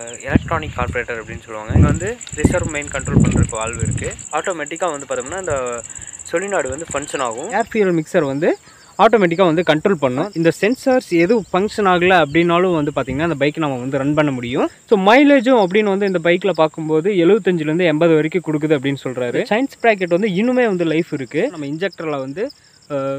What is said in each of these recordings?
electronic carburettor அப்படின்னு சொல்லுவாங்க இங்கே வந்து ரிசர்வ் மெயின் கண்ட்ரோல் பண்ணுறதுக்கு வால்வு இருக்குது ஆட்டோமேட்டிக்காக வந்து பார்த்தோம்னா இந்த சொலினாடு வந்து ஃபங்க்ஷன் ஆகும் ஏர் ஃபியூல் மிக்சர் வந்து ஆட்டோமேட்டிக்காக வந்து கண்ட்ரோல் பண்ணும் இந்த சென்சார்ஸ் எதுவும் ஃபங்க்ஷன் ஆகலை அப்படின்னாலும் வந்து பார்த்திங்கன்னா அந்த பைக் நம்ம வந்து ரன் பண்ண முடியும் ஸோ மைலேஜும் அப்படின்னு வந்து இந்த பைக்கில் பார்க்கும்போது எழுபத்தஞ்சிலேருந்து எண்பது வரைக்கும் கொடுக்குது அப்படின்னு சொல்கிறாரு சயின்ஸ் ப்ராக்கெட் வந்து இன்னுமே வந்து லைஃப் இருக்குது நம்ம இன்ஜெக்டரில் வந்து அஹ்,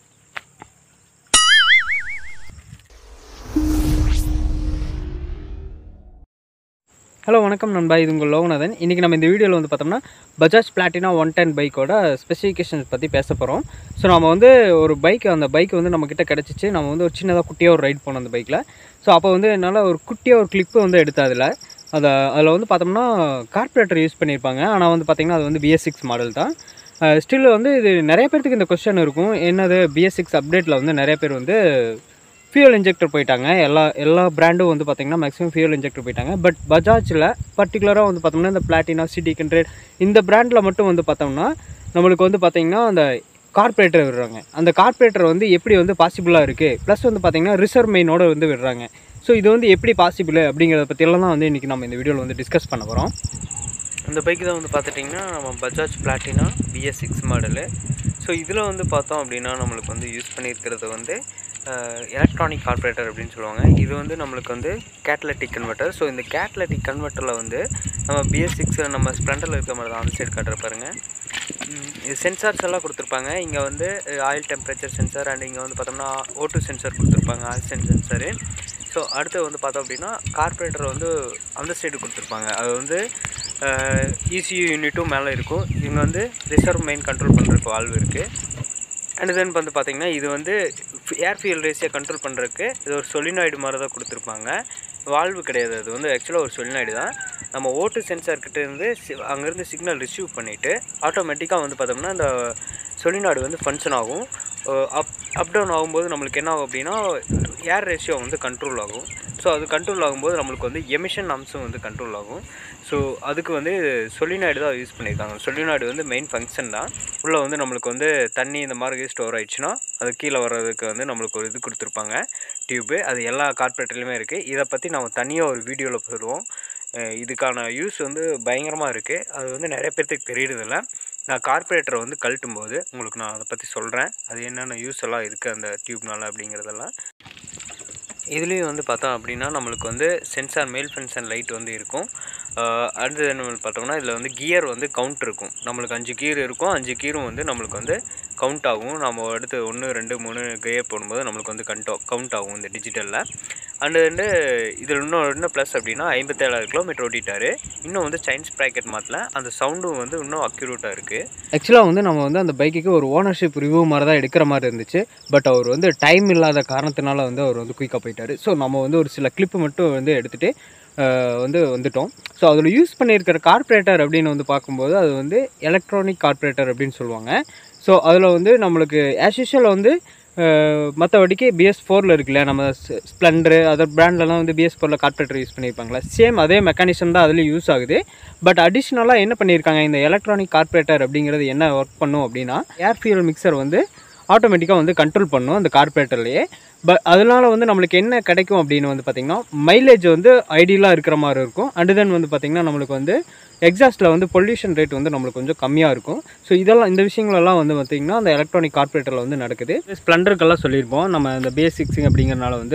ஹலோ வணக்கம் நண்பா இது உங்கள் லோகநாதன் இன்றைக்கி நம்ம இந்த வீடியோவில் வந்து பார்த்தோம்னா பஜாஜ் பிளாட்டினா ஒன் டென் பைக்கோட ஸ்பெசிஃபிகேஷன்ஸ் பற்றி பேச போகிறோம் ஸோ நம்ம வந்து ஒரு பைக் அந்த பைக் வந்து நம்மக்கிட்ட கிடச்சிச்சு நம்ம வந்து ஒரு சின்னதாக குட்டியாக ஒரு ரைட் போனோம் அந்த பைக்கில் ஸோ அப்போ வந்து என்னால் ஒரு குட்டியாக ஒரு கிளிப்பு வந்து எடுத்தேன் அதில் அதை அதில் வந்து பார்த்தோம்னா கார்பரேட்டர் யூஸ் பண்ணியிருப்பாங்க ஆனால் வந்து பார்த்திங்கன்னா அது வந்து பிஎஸ் சிக்ஸ் மாடல் தான் ஸ்டில் வந்து இது நிறைய பேர்த்துக்கு இந்த கொஸ்டின் இருக்கும் என்னது பிஎஸ் சிக்ஸ் அப்டேட்டில் வந்து நிறைய பேர் வந்து ஃபியூல் இன்ஜெக்டர் போயிட்டாங்க எல்லா எல்லா பிராண்டும் வந்து பார்த்திங்கன்னா மேக்ஸிமம் ஃபியூல் இன்ஜெக்டர் போயிட்டாங்க பட் பஜாஜில் பர்டிகுலராக வந்து பார்த்தோம்னா இந்த பிளாட்டினா சிட்டி கண்ட்ரேட் இந்த பிராண்டில் மட்டும் வந்து பார்த்தோம்னா நம்மளுக்கு வந்து பார்த்திங்கன்னா அந்த கார்பரேட்டர் விடுறாங்க அந்த கார்பரேட்டர் வந்து எப்படி வந்து பாசிபிளாக இருக்குது ப்ளஸ் வந்து பார்த்திங்கன்னா ரிசர்வ் மெயினோட வந்து விடுறாங்க ஸோ இது வந்து எப்படி பாசிபிள் அப்படிங்கிறத பற்றியெல்லாம் தான் வந்து இன்றைக்கி நம்ம இந்த வீடியோவில் வந்து டிஸ்கஸ் பண்ண போகிறோம் இந்த பைக் தான் வந்து பார்த்துட்டிங்கன்னா நம்ம Bajaj Platina BS six model so இதில் வந்து பார்த்தோம் அப்படின்னா நம்மளுக்கு வந்து யூஸ் பண்ணியிருக்கிறது வந்து எலக்ட்ரானிக் கார்பரேட்டர் அப்படின்னு சொல்லுவாங்க இது வந்து நம்மளுக்கு வந்து கேட்லட்டிக் கன்வெர்ட்டர் ஸோ இந்த கேட்லட்டிக் கன்வெர்ட்டரில் வந்து நம்ம பிஎஸ் சிக்ஸ் நம்ம ஸ்ப்ளெண்டரில் இருக்க மாதிரி தான் அந்த சைடு காட்டுற பாருங்க ம், இது சென்சார்ஸ் எல்லாம் கொடுத்துருப்பாங்க இங்கே வந்து ஆயில் டெம்பரேச்சர் சென்சார் அண்ட் இங்கே வந்து பார்த்தோம்னா ஓட்டு சென்சார் கொடுத்துருப்பாங்க ஆக்சிஜன் சென்சாரு ஸோ அடுத்து வந்து பார்த்தோம் அப்படின்னா கார்பரேட்டர் வந்து அந்த சைடு கொடுத்துருப்பாங்க அது வந்து இசியூ யூனிட்டும் மேலே இருக்கும் இங்கே வந்து ரிசர்வ் மெயின் கண்ட்ரோல் பண்ணுறதுக்கு வால்வு இருக்குது அண்ட் தென் வந்து பார்த்தீங்கன்னா இது வந்து ஏர் ஃபியூல் ரேஸியை கண்ட்ரோல் பண்ணுறதுக்கு இது ஒரு சொலினாய்டு மாதிரி தான் கொடுத்துருப்பாங்க வால்வு கிடையாது அது வந்து ஆக்சுவலாக ஒரு சொலினாய்டு தான் நம்ம ஓட்டு சென்சார் கிட்ட இருந்து சி- அங்கேருந்து சிக்னல் ரிசீவ் பண்ணிவிட்டு ஆட்டோமேட்டிக்காக வந்து பார்த்தோம்னா இந்த சொலினாய்டு வந்து ஃபங்க்ஷன் ஆகும் அப் அப் டவுன் ஆகும்போது நம்மளுக்கு என்ன ஆகும் அப்படின்னா ஏர் ரேஷியோ வந்து கண்ட்ரோல் ஆகும் ஸோ அது கண்ட்ரோல் ஆகும்போது நம்மளுக்கு வந்து எமிஷன் அம்சம் வந்து கண்ட்ரோல் ஆகும் ஸோ அதுக்கு வந்து சொலினாய்டு தான் யூஸ் பண்ணியிருக்காங்க சொலினாய்டு வந்து மெயின் ஃபங்க்ஷன் தான் உள்ளே வந்து நம்மளுக்கு வந்து தண்ணி இந்த மாதிரி ஸ்டோர் ஆயிடுச்சுன்னா அது கீழே வர்றதுக்கு வந்து நம்மளுக்கு ஒரு இது கொடுத்துருப்பாங்க டியூப்பு அது எல்லா கார்பரேட்டர்லையுமே இருக்குது இதை பற்றி நம்ம தனியாக ஒரு வீடியோவில் போடுவோம் அஹ் இதுக்கான யூஸ் வந்து பயங்கரமாக இருக்குது அது வந்து நிறைய பேர்த்துக்கு தெரியறதில்ல நான் கார்பரேட்டரை வந்து கழட்டும் போது உங்களுக்கு நான் அதை பற்றி சொல்கிறேன் அது என்னென்ன யூஸ் எல்லாம் இருக்குது அந்த டியூப்னால அப்படிங்கிறதெல்லாம் இதுலேயும் வந்து பார்த்தோம் அப்படின்னா நம்மளுக்கு வந்து சென்சார் மேல் ஃபங்க்ஷன் லைட் வந்து இருக்கும் ஆஹ் அடுத்தது என்ன பார்த்தோம்னா இதில் வந்து கியர் வந்து கவுண்ட் இருக்கும் நம்மளுக்கு அஞ்சு கீர் இருக்கும் அஞ்சு கீரும் வந்து நம்மளுக்கு வந்து கவுண்ட் ஆகும் நம்ம அடுத்து ஒன்று ரெண்டு மூணு கியர் போடும்போது நம்மளுக்கு வந்து கவுண்ட் கவுண்ட் ஆகும் இந்த டிஜிட்டலில் அண்டு வந்து இதில் இன்னும் இன்னும் ப்ளஸ் அப்படின்னா ஐம்பத்தேழாயிரம் கிலோமீட்டர் ஓட்டிட்டாரு இன்னும் வந்து சைன்ஸ் ப்ராக்கெட் மாற்றல அந்த சவுண்டும் வந்து இன்னும் அக்யூரேட்டாக இருக்குது ஆக்சுவலாக வந்து நம்ம வந்து அந்த பைக்குக்கு ஒரு ஓனர்ஷிப் ரிவ்யூ மாதிரி தான் எடுக்கிற மாதிரி இருந்துச்சு பட் அவர் வந்து டைம் இல்லாத காரணத்தினால வந்து அவர் வந்து குயிக்காக போயிட்டார் ஸோ நம்ம வந்து ஒரு சில கிளிப்பு மட்டும் வந்து எடுத்துகிட்டு வந்து வந்துட்டோம் ஸோ அதில் யூஸ் பண்ணியிருக்கிற கார்பரேட்டர் அப்படின்னு வந்து பார்க்கும்போது அது வந்து எலக்ட்ரானிக் கார்பரேட்டர் அப்படின்னு சொல்லுவாங்க ஸோ அதில் வந்து நம்மளுக்கு ஆஸ் யூஷுவல் வந்து மற்றபடிக்கு பிஎஸ் ஃபோரில் இருக்குல்ல நம்ம ஸ்ப்ளெண்டரு அதர் பிராண்ட்லலாம் வந்து பிஎஸ் ஃபோரில் கார்பரேட்டர் யூஸ் பண்ணியிருப்பாங்களா சேம் அதே மெக்கானிசம் தான் அதுலேயும் யூஸ் ஆகுது பட் அடிஷ்னலாக என்ன பண்ணியிருக்காங்க இந்த எலக்ட்ரானிக் கார்பரேட்டர் அப்படிங்கிறது என்ன ஒர்க் பண்ணும் அப்படின்னா ஏர் ஃபியூல் மிக்சர் வந்து ஆட்டோமேட்டிக்காக வந்து கண்ட்ரோல் பண்ணும் அந்த கார்பரேட்டர்லேயே பட் அதனால வந்து நம்மளுக்கு என்ன கிடைக்கும் அப்படின்னு வந்து பார்த்திங்கன்னா மைலேஜ் வந்து ஐடியலாக இருக்கிற மாதிரி இருக்கும் அண்ட் தென் வந்து பார்த்திங்கன்னா நம்மளுக்கு வந்து எக்ஸாஸ்ட்டில் வந்து பொல்யூஷன் ரேட் வந்து நம்மளுக்கு கொஞ்சம் கம்மியாக இருக்கும் ஸோ இதெல்லாம் இந்த விஷயங்களெல்லாம் வந்து பார்த்திங்கன்னா அந்த எலக்ட்ரானிக் கார்பரேட்டரில் வந்து நடக்குது ஸ்ப்ளெண்டருக்கெல்லாம் சொல்லியிருப்போம் நம்ம இந்த பேசிக்ஸிங் அப்படிங்கிறனால வந்து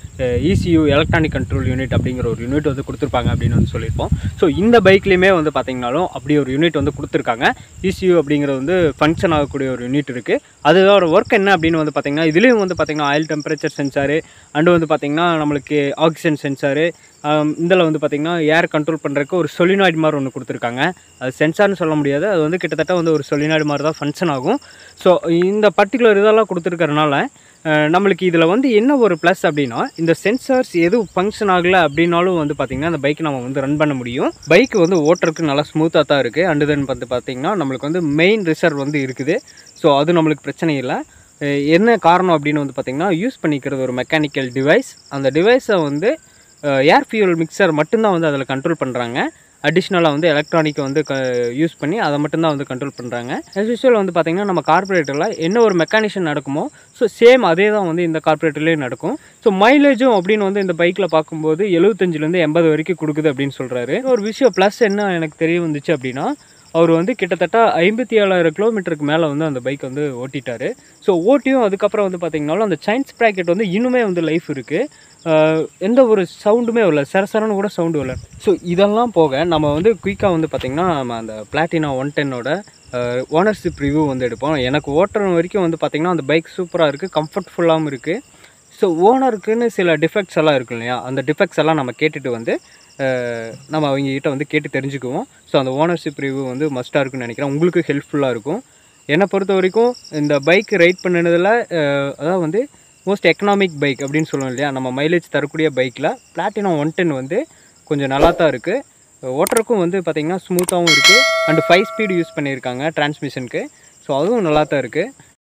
இசியூ எலக்ட்ரானிக் கண்ட்ரோல் யூனிட் அப்படிங்கிற ஒரு யூனிட் வந்து கொடுத்துருப்பாங்க அப்படின்னு வந்து சொல்லியிருப்போம் ஸோ இந்த பைக்லேயுமே வந்து பார்த்திங்கனாலும் அப்படி ஒரு யூனிட் வந்து கொடுத்துருக்காங்க இசியூ அப்படிங்கிறது வந்து ஃபங்க்ஷன் ஆகக்கூடிய ஒரு யூனிட் இருக்குது அதோட ஒர்க் என்ன அப்படின்னு வந்து பார்த்திங்கன்னா இதுலேயும் வந்து பார்த்திங்கன்னா ஆயில் டெம்பரேச்சர் சென்சாரு அண்டு வந்து பார்த்திங்கன்னா நம்மளுக்கு ஆக்சிஜன் சென்சாரு இதில் வந்து பார்த்திங்கன்னா ஏர் கண்ட்ரோல் பண்ணுறதுக்கு ஒரு சொலினாய்டு மாதிரி ஒன்று கொடுத்துருக்காங்க அது சென்சார்னு சொல்ல முடியாது அது வந்து கிட்டத்தட்ட வந்து ஒரு சொலினாய்டு மாதிரி தான் ஃபங்க்ஷன் ஆகும் ஸோ இந்த பர்டிகுலர் இதெல்லாம் கொடுத்துருக்கறனால அஹ், நம்மளுக்கு இதில் வந்து என்ன ஒரு ப்ளஸ் அப்படின்னா இந்த சென்சார்ஸ் எதுவும் ஃபங்க்ஷன் ஆகலை அப்படின்னாலும் வந்து பார்த்திங்கன்னா அந்த பைக் நம்ம வந்து ரன் பண்ண முடியும் பைக் வந்து ஓட்டுறதுக்கு நல்லா ஸ்மூத்தாக தான் இருக்குது அண்டு தென் வந்து பார்த்திங்கன்னா நம்மளுக்கு வந்து மெயின் ரிசர்வ் வந்து இருக்குது ஸோ அது நம்மளுக்கு பிரச்சனை இல்லை அஹ், என்ன காரணம் அப்படின்னு வந்து பார்த்திங்கன்னா யூஸ் பண்ணிக்கிறது ஒரு மெக்கானிக்கல் டிவைஸ் அந்த டிவைஸை வந்து ஏர் ஃபியூல் மிக்சர் மட்டும்தான் வந்து அதில் கண்ட்ரோல் பண்ணுறாங்க அடிஷ்னலாக வந்து எலக்ட்ரானிக்கை வந்து க யூஸ் பண்ணி அதை மட்டும்தான் வந்து கண்ட்ரோல் பண்ணுறாங்க as usual வந்து பார்த்திங்கன்னா நம்ம கார்பரேட்டரில் என்ன ஒரு மெக்கானிஷன் நடக்குமோ ஸோ சேம் அதே தான் வந்து இந்த கார்பரேட்டர்லேயும் நடக்கும் ஸோ மைலேஜும் அப்படின்னு வந்து இந்த பைக்கில் பார்க்கும்போது எழுபத்தஞ்சிலேருந்து எண்பது வரைக்கும் கொடுக்குது அப்படின்னு சொல்கிறாரு ஒரு விஷயம் ப்ளஸ் என்ன எனக்கு தெரிய வந்துச்சு அப்படின்னா அவர் வந்து கிட்டத்தட்ட ஐம்பத்தி ஏழாயிரம் கிலோமீட்டருக்கு மேலே வந்து அந்த பைக் வந்து ஓட்டிட்டாரு ஸோ ஓட்டியும் அதுக்கப்புறம் வந்து பார்த்தீங்கன்னாலும் அந்த சைன்ஸ் ப்ராக்கெட் வந்து இன்னுமே வந்து லைஃப் இருக்குது எந்த ஒரு சவுண்டுமே வரல சரசரன்னு கூட சவுண்டு வரல ஸோ இதெல்லாம் போக நம்ம வந்து குயிக்காக வந்து பார்த்திங்கன்னா நம்ம அந்த பிளாட்டினா ஒன் டென்னோட ஓனர்ஷிப் ரிவ்யூ வந்து எடுப்போம் எனக்கு ஓட்டுற வரைக்கும் வந்து பார்த்திங்கன்னா அந்த பைக் சூப்பராக இருக்குது கம்ஃபர்ட்ஃபுல்லாகவும் இருக்குது ஸோ ஓனருக்குன்னு சில டிஃபெக்ட்ஸ் எல்லாம் இருக்கு இல்லையா அந்த டிஃபெக்ட்ஸ் எல்லாம் நம்ம கேட்டுட்டு வந்து அஹ், நம்ம அவங்க கிட்ட வந்து கேட்டு தெரிஞ்சுக்குவோம் ஸோ அந்த ஓனர்ஷிப் ரிவ்யூ வந்து மஸ்ட்டாக இருக்குன்னு நினைக்கிறேன் உங்களுக்கு ஹெல்ப்ஃபுல்லாக இருக்கும் என்னை பொறுத்த வரைக்கும் இந்த பைக் ரைட் பண்ணினதில் அதாவது வந்து மோஸ்ட் எக்கனாமிக் பைக் அப்படின்னு சொல்லுவோம் இல்லையா நம்ம மைலேஜ் தரக்கூடிய பைக்கில் பிளாட்டினா ஒன் டென் வந்து கொஞ்சம் நல்லா தான் இருக்குது ஓட்டுறக்கும் வந்து பார்த்திங்கன்னா ஸ்மூத்தாகவும் இருக்குது அண்டு ஃபைவ் ஸ்பீடு யூஸ் பண்ணியிருக்காங்க டிரான்ஸ்மிஷனுக்கு ஸோ அதுவும் நல்லா தான் இருக்குது